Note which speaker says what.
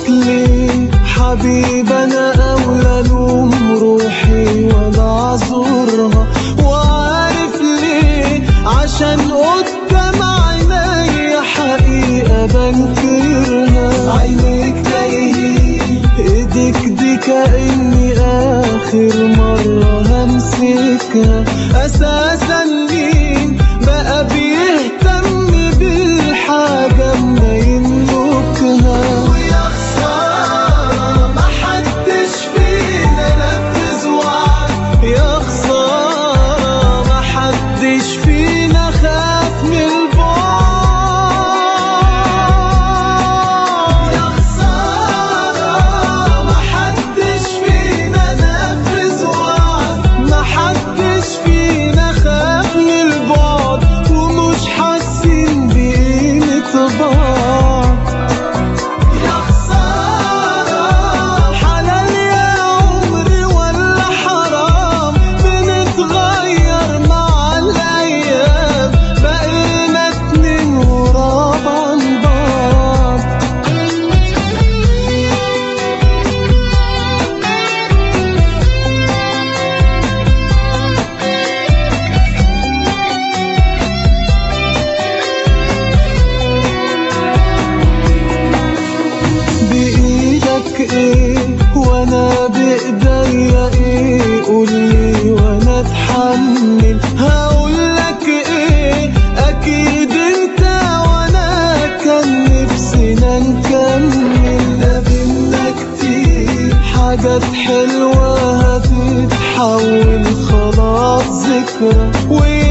Speaker 1: ليه حبيب انا اولى الوم روحي ولا اعذرها وعارف ليه عشان قدام عيني حقيقة بنكرها عينيك تايهين ايديك دي كأني اخر مرة همسكها اساسا مين بقى بيهتم بالحاجة ما يملكها ويا خسارة محدش فينا نفذ وعد يا خسارة محدش فينا خاف من البعد يا خسارة محدش فينا نفذ وعد محدش فينا خاف من البعد ومش حاسين بقيمة بعض يا خسارة حلال يا عمري ولا حرام بنتغير مع الأيام بقينا اتنين غراب عن بعض بإيدك ايه وانا بإيديا ايه قولي وانا اتحمل هقولك ايه اكيد انت وانا كان نفسنا نكمل ده بينا كتير حاجات حلوة هتتحول خلاص ذكرى ويا